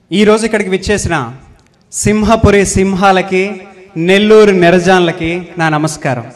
ఈరోజు ఇక్కడికి విచ్చేసిన సింహపురి సింహాలకి నెల్లూరు నెరజాన్లకి నా నమస్కారం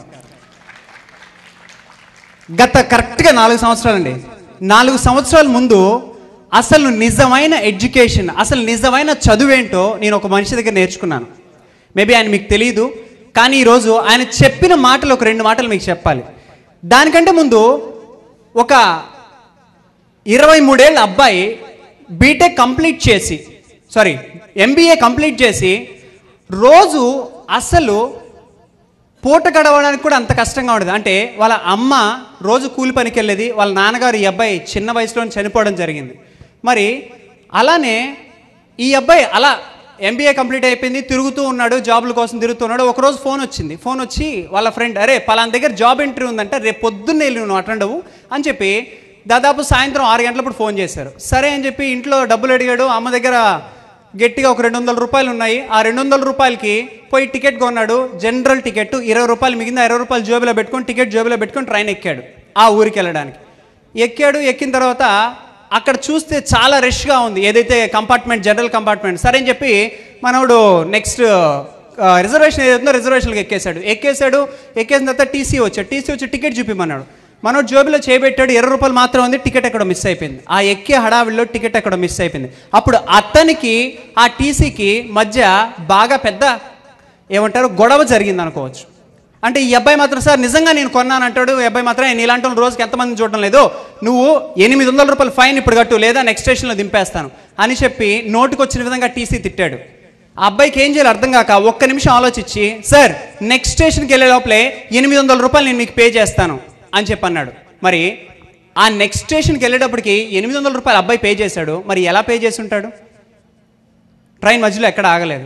గత కరెక్ట్గా నాలుగు సంవత్సరాలండి నాలుగు సంవత్సరాల ముందు అసలు నిజమైన ఎడ్యుకేషన్ అసలు నిజమైన చదువేంటో నేను ఒక మనిషి దగ్గర నేర్చుకున్నాను మేబీ ఆయన మీకు తెలియదు కానీ ఈరోజు ఆయన చెప్పిన మాటలు ఒక రెండు మాటలు మీకు చెప్పాలి దానికంటే ముందు ఒక ఇరవై మూడేళ్ళ అబ్బాయి బీటెక్ కంప్లీట్ చేసి సారీ ఎంబీఏ కంప్లీట్ చేసి రోజు అసలు పూట గడవడానికి కూడా అంత కష్టంగా ఉండదు అంటే వాళ్ళ అమ్మ రోజు కూలి పనికి వెళ్ళేది వాళ్ళ నాన్నగారు ఈ అబ్బాయి చిన్న వయసులో చనిపోవడం జరిగింది మరి అలానే ఈ అబ్బాయి అలా ఎంబీఏ కంప్లీట్ అయిపోయింది తిరుగుతూ ఉన్నాడు జాబ్ల కోసం తిరుగుతున్నాడు ఒకరోజు ఫోన్ వచ్చింది ఫోన్ వచ్చి వాళ్ళ ఫ్రెండ్ అరే పలానా దగ్గర జాబ్ ఇంటర్వ్యూ ఉందంటే రేపు పొద్దున్నే వెళ్ళి నువ్వు అటెండ్ అవ్వు అని చెప్పి దాదాపు సాయంత్రం ఆరు గంటలప్పుడు ఫోన్ చేశారు సరే అని చెప్పి ఇంట్లో డబ్బులు అడిగాడు అమ్మ దగ్గర గట్టిగా ఒక రెండు వందల రూపాయలు ఉన్నాయి ఆ రెండు వందల రూపాయలకి పోయి టికెట్ కొన్నాడు జనరల్ టికెట్ ఇరవై రూపాయలు మిగిలిన ఇరవై రూపాయలు జోబులో పెట్టుకొని టికెట్ జోబులో పెట్టుకొని ట్రైన్ ఎక్కాడు ఆ ఊరికి వెళ్ళడానికి ఎక్కాడు ఎక్కిన తర్వాత అక్కడ చూస్తే చాలా రష్గా ఉంది ఏదైతే కంపార్ట్మెంట్ జనరల్ కంపార్ట్మెంట్ సరే అని చెప్పి మనోడు నెక్స్ట్ రిజర్వేషన్ ఏదైతుందో రిజర్వేషన్కి ఎక్కేశాడు ఎక్కేశాడు ఎక్కేసిన తర్వాత టీసీ వచ్చాడు టీసీ వచ్చి టికెట్ చూపిమన్నాడు మనోడు జోబులో చేయబెట్టాడు ఇరవై రూపాయలు మాత్రం ఉంది టికెట్ ఎక్కడ మిస్ అయిపోయింది ఆ ఎక్కే హడావిడిలో టికెట్ ఎక్కడ మిస్ అయిపోయింది అప్పుడు అతనికి ఆ టీసీకి మధ్య బాగా పెద్ద ఏమంటారు గొడవ జరిగింది అనుకోవచ్చు అంటే ఈ అబ్బాయి మాత్రం సార్ నిజంగా నేను కొన్నాను అంటాడు ఈ అబ్బాయి మాత్రం "ఏ, నీలాంటి వాళ్ళు రోజుకి ఎంతమంది చూడడం లేదు నువ్వు ఎనిమిది వందల రూపాయలు ఫైన్ ఇప్పుడు కట్టు లేదా నెక్స్ట్ స్టేషన్లో దింపేస్తాను అని చెప్పి నోటుకు వచ్చిన విధంగా టీసీ తిట్టాడు ఆ అబ్బాయికి ఏం చేయాలి అర్థం కాక ఒక్క నిమిషం ఆలోచించి సార్ నెక్స్ట్ స్టేషన్కి వెళ్ళే లోపలే ఎనిమిది వందల రూపాయలు నేను మీకు పే చేస్తాను అని చెప్పి అన్నాడు మరి ఆ నెక్స్ట్ స్టేషన్కి వెళ్ళేటప్పటికి ఎనిమిది వందల రూపాయలు అబ్బాయి పే చేశాడు మరి ఎలా పే చేసి ఉంటాడు ట్రైన్ మధ్యలో ఎక్కడ ఆగలేదు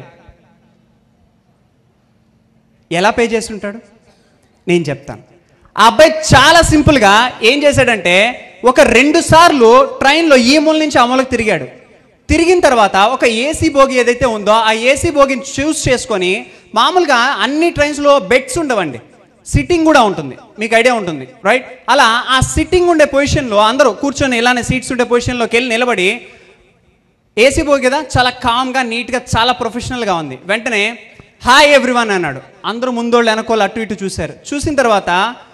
ఎలా పే చేసి ఉంటాడు నేను చెప్తాను ఆ అబ్బాయి చాలా సింపుల్గా ఏం చేశాడంటే ఒక రెండు సార్లు ట్రైన్లో ఈ మూల నుంచి ఆ మూలకు తిరిగాడు తిరిగిన తర్వాత ఒక ఏసీ బోగి ఏదైతే ఉందో ఆ ఏసీ బోగిని చూస్ చేసుకొని మామూలుగా అన్ని ట్రైన్స్లో బెడ్స్ ఉండవండి సిట్టింగ్ కూడా ఉంటుంది మీకు ఐడియా ఉంటుంది రైట్ అలా ఆ సిట్టింగ్ ఉండే పొజిషన్లో అందరూ కూర్చొని ఇలానే సీట్స్ ఉండే పొజిషన్లోకి వెళ్ళి నిలబడి ఏసీ బోగి కదా చాలా కామ్గా నీట్గా చాలా ప్రొఫెషనల్గా ఉంది వెంటనే హాయ్ ఎవ్రీవన్ అన్నాడు అందరూ ముందోళ్ళు వెనకోళ్ళు అటు ఇటు చూశారు చూసిన తర్వాత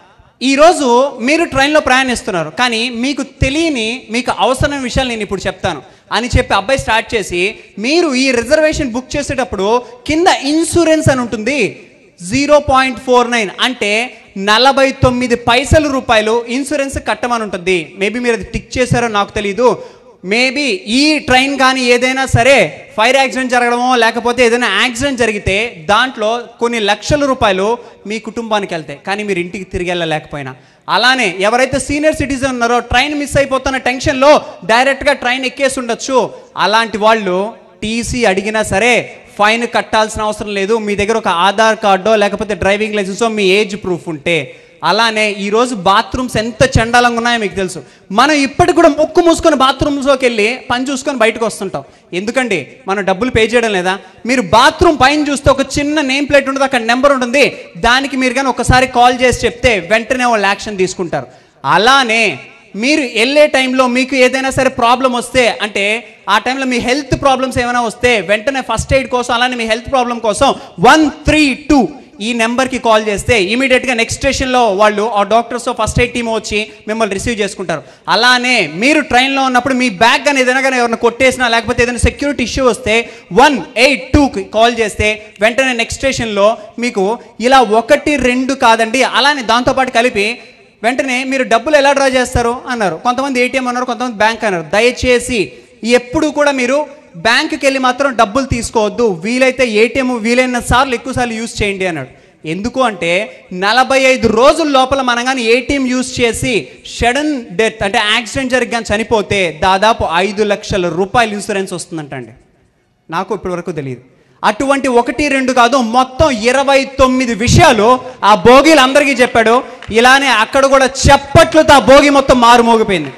ఈరోజు మీరు ట్రైన్లో ప్రయాణిస్తున్నారు కానీ మీకు తెలియని మీకు అవసరమైన విషయాలు నేను ఇప్పుడు చెప్తాను అని చెప్పి అబ్బాయి స్టార్ట్ చేసి మీరు ఈ రిజర్వేషన్ బుక్ చేసేటప్పుడు కింద ఇన్సూరెన్స్ అని ఉంటుంది జీరో పాయింట్ ఫోర్ నైన్ అంటే నలభై తొమ్మిది పైసలు రూపాయలు ఇన్సూరెన్స్ కట్టమని ఉంటుంది మేబీ మీరు అది టిక్ చేశారో నాకు తెలియదు మేబీ ఈ ట్రైన్ కానీ ఏదైనా సరే ఫైర్ యాక్సిడెంట్ జరగడమో లేకపోతే ఏదైనా యాక్సిడెంట్ జరిగితే దాంట్లో కొన్ని లక్షల రూపాయలు మీ కుటుంబానికి వెళ్తాయి కానీ మీరు ఇంటికి తిరిగి వెళ్ళలేకపోయినా అలానే ఎవరైతే సీనియర్ సిటిజన్ ఉన్నారో ట్రైన్ మిస్ అయిపోతున్న టెన్షన్లో డైరెక్ట్గా ట్రైన్ ఎక్కేసి ఉండొచ్చు అలాంటి వాళ్ళు టీసీ అడిగినా సరే ఫైన్ కట్టాల్సిన అవసరం లేదు మీ దగ్గర ఒక ఆధార్ కార్డో లేకపోతే డ్రైవింగ్ లైసెన్సో మీ ఏజ్ ప్రూఫ్ ఉంటే అలానే ఈరోజు బాత్రూమ్స్ ఎంత చండాలంగా ఉన్నాయో మీకు తెలుసు మనం ఇప్పటికి కూడా ముక్కు మూసుకొని బాత్రూమ్స్లోకి వెళ్ళి పని చూసుకొని బయటకు వస్తుంటాం ఎందుకండి మనం డబ్బులు పే చేయడం లేదా మీరు బాత్రూమ్ పైన చూస్తే ఒక చిన్న నేమ్ ప్లేట్ ఉంటుంది అక్కడ నెంబర్ ఉంటుంది దానికి మీరు కానీ ఒకసారి కాల్ చేసి చెప్తే వెంటనే వాళ్ళు యాక్షన్ తీసుకుంటారు అలానే మీరు వెళ్ళే టైంలో మీకు ఏదైనా సరే ప్రాబ్లం వస్తే అంటే ఆ టైంలో మీ హెల్త్ ప్రాబ్లమ్స్ ఏమైనా వస్తే వెంటనే ఫస్ట్ ఎయిడ్ కోసం అలానే మీ హెల్త్ ప్రాబ్లం కోసం వన్ త్రీ టూ ఈ నెంబర్కి కాల్ చేస్తే ఇమీడియట్గా నెక్స్ట్ స్టేషన్లో వాళ్ళు ఆ డాక్టర్స్ ఫస్ట్ ఎయిడ్ టీమ్ వచ్చి మిమ్మల్ని రిసీవ్ చేసుకుంటారు అలానే మీరు ట్రైన్లో ఉన్నప్పుడు మీ బ్యాగ్ కానీ ఏదైనా కానీ ఎవరైనా కొట్టేసినా లేకపోతే ఏదైనా సెక్యూరిటీ ఇష్యూ వస్తే వన్ ఎయిట్ టూకి కాల్ చేస్తే వెంటనే నెక్స్ట్ స్టేషన్లో మీకు ఇలా ఒకటి రెండు కాదండి అలానే దాంతోపాటు కలిపి వెంటనే మీరు డబ్బులు ఎలా డ్రా చేస్తారు అన్నారు కొంతమంది ఏటీఎం అన్నారు కొంతమంది బ్యాంక్ అన్నారు దయచేసి ఎప్పుడు కూడా మీరు బ్యాంకుకి వెళ్ళి మాత్రం డబ్బులు తీసుకోవద్దు వీలైతే ఏటీఎం వీలైన సార్లు ఎక్కువ సార్లు యూజ్ చేయండి అన్నాడు ఎందుకు అంటే నలభై ఐదు రోజుల లోపల మనం కానీ ఏటీఎం యూజ్ చేసి షడన్ డెత్ అంటే యాక్సిడెంట్ జరిగి కానీ చనిపోతే దాదాపు ఐదు లక్షల రూపాయలు ఇన్సూరెన్స్ వస్తుందంటండి నాకు ఇప్పటి వరకు తెలియదు అటువంటి ఒకటి రెండు కాదు మొత్తం ఇరవై తొమ్మిది విషయాలు ఆ భోగిలు అందరికీ చెప్పాడు ఇలానే అక్కడ కూడా చెప్పట్లతో ఆ భోగి మొత్తం మారు మోగిపోయింది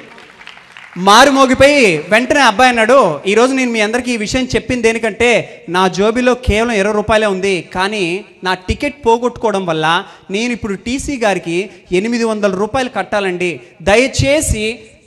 మారు మోగిపోయి వెంటనే అబ్బాయి అన్నాడు ఈరోజు నేను మీ అందరికీ ఈ విషయం చెప్పింది దేనికంటే నా జోబీలో కేవలం ఇరవై రూపాయలే ఉంది కానీ నా టికెట్ పోగొట్టుకోవడం వల్ల నేను ఇప్పుడు టీసీ గారికి ఎనిమిది వందల రూపాయలు కట్టాలండి దయచేసి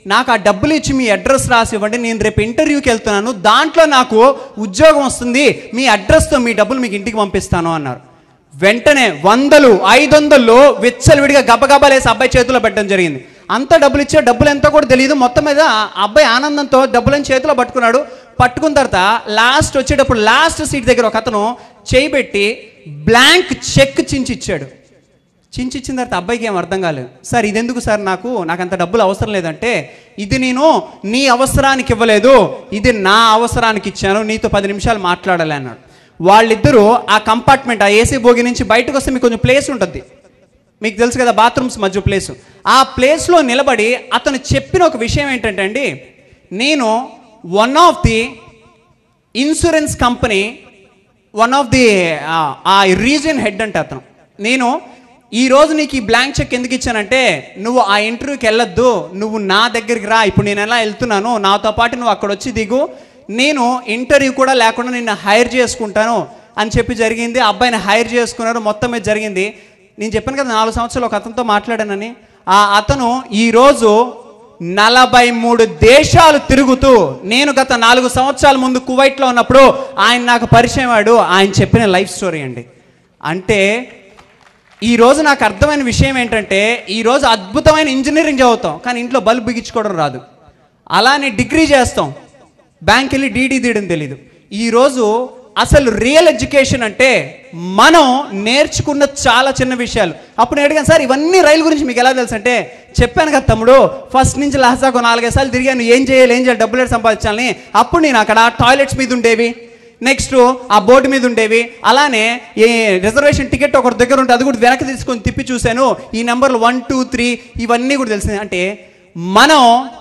నాకు ఆ డబ్బులు ఇచ్చి మీ అడ్రస్ రాసి ఇవ్వండి నేను రేపు ఇంటర్వ్యూకి వెళ్తున్నాను దాంట్లో నాకు ఉద్యోగం వస్తుంది మీ అడ్రస్తో మీ డబ్బులు మీకు ఇంటికి పంపిస్తాను అన్నారు వెంటనే వందలు ఐదు వందలు విచ్చలవిడిగా గబగబాలేసి అబ్బాయి చేతిలో పెట్టడం జరిగింది అంత డబ్బులు ఇచ్చే డబ్బులు ఎంతో కూడా తెలియదు మొత్తం మీద ఆ అబ్బాయి ఆనందంతో డబ్బులను చేతిలో పట్టుకున్నాడు పట్టుకున్న తర్వాత లాస్ట్ వచ్చేటప్పుడు లాస్ట్ సీట్ దగ్గర ఒక అతను చేయి పెట్టి బ్లాంక్ చెక్ చించి ఇచ్చాడు చించి ఇచ్చిన తర్వాత అబ్బాయికి ఏం అర్థం కాలేదు సార్ ఇదెందుకు సార్ నాకు నాకు అంత డబ్బులు అవసరం లేదంటే ఇది నేను నీ అవసరానికి ఇవ్వలేదు ఇది నా అవసరానికి ఇచ్చాను నీతో పది నిమిషాలు మాట్లాడాలి అన్నాడు వాళ్ళిద్దరూ ఆ కంపార్ట్మెంట్ ఆ ఏసీ భోగి నుంచి బయటకు వస్తే మీకు కొంచెం ప్లేస్ ఉంటుంది మీకు తెలుసు కదా బాత్రూమ్స్ మధ్య ప్లేస్ ఆ ప్లేస్లో నిలబడి అతను చెప్పిన ఒక విషయం ఏంటంటే అండి నేను one of the insurance company one of the ఆ రీజియన్ హెడ్ అంటే అతను నేను ఈ రోజు నీకు ఈ బ్లాంక్ చెక్ ఎందుకు ఇచ్చానంటే నువ్వు ఆ ఇంటర్వ్యూకి వెళ్ళొద్దు నువ్వు నా దగ్గరికి రా ఇప్పుడు నేను ఎలా వెళ్తున్నాను నాతో పాటు నువ్వు అక్కడ వచ్చి దిగు నేను ఇంటర్వ్యూ కూడా లేకుండా నిన్ను హైర్ చేసుకుంటాను అని చెప్పి జరిగింది ఆ అబ్బాయిని హైర్ చేసుకున్నారు మొత్తం మీద జరిగింది నేను చెప్పాను కదా నాలుగు సంవత్సరాలు ఒక అతనితో మాట్లాడానని ఆ అతను ఈరోజు నలభై మూడు దేశాలు తిరుగుతూ నేను గత నాలుగు సంవత్సరాల ముందు కువైట్లో ఉన్నప్పుడు ఆయన నాకు పరిచయం వాడు ఆయన చెప్పిన లైఫ్ స్టోరీ అండి అంటే ఈ రోజు నాకు అర్థమైన విషయం ఏంటంటే ఈ రోజు అద్భుతమైన ఇంజనీరింగ్ చదువుతాం కానీ ఇంట్లో బల్బ్ బిగించుకోవడం రాదు అలానే డిగ్రీ చేస్తాం బ్యాంక్ వెళ్ళి డీడీ తీయడం తెలీదు ఈరోజు అసలు రియల్ ఎడ్యుకేషన్ అంటే మనం నేర్చుకున్న చాలా చిన్న విషయాలు అప్పుడు నేను అడిగాను సార్ ఇవన్నీ రైలు గురించి మీకు ఎలా తెలుసు అంటే చెప్పాను కదా తమ్ముడు ఫస్ట్ నుంచి లాస్ట్ దాకా నాలుగైదు సార్లు తిరిగాను ఏం చేయాలి ఏం చేయాలి డబ్బులు ఎట్లా సంపాదించాలని అప్పుడు నేను అక్కడ టాయిలెట్స్ మీద ఉండేవి నెక్స్ట్ ఆ బోర్డు మీద ఉండేవి అలానే ఈ రిజర్వేషన్ టికెట్ ఒకటి దగ్గర ఉంటే అది కూడా వెనక్కి తీసుకొని తిప్పి చూశాను ఈ నెంబర్లు వన్ టూ త్రీ ఇవన్నీ కూడా తెలిసింది అంటే మనం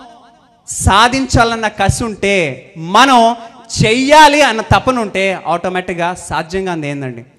సాధించాలన్న కసి ఉంటే మనం చెయ్యాలి అన్న తపన ఉంటే ఆటోమేటిక్గా సాధ్యంగా అంది ఏందండి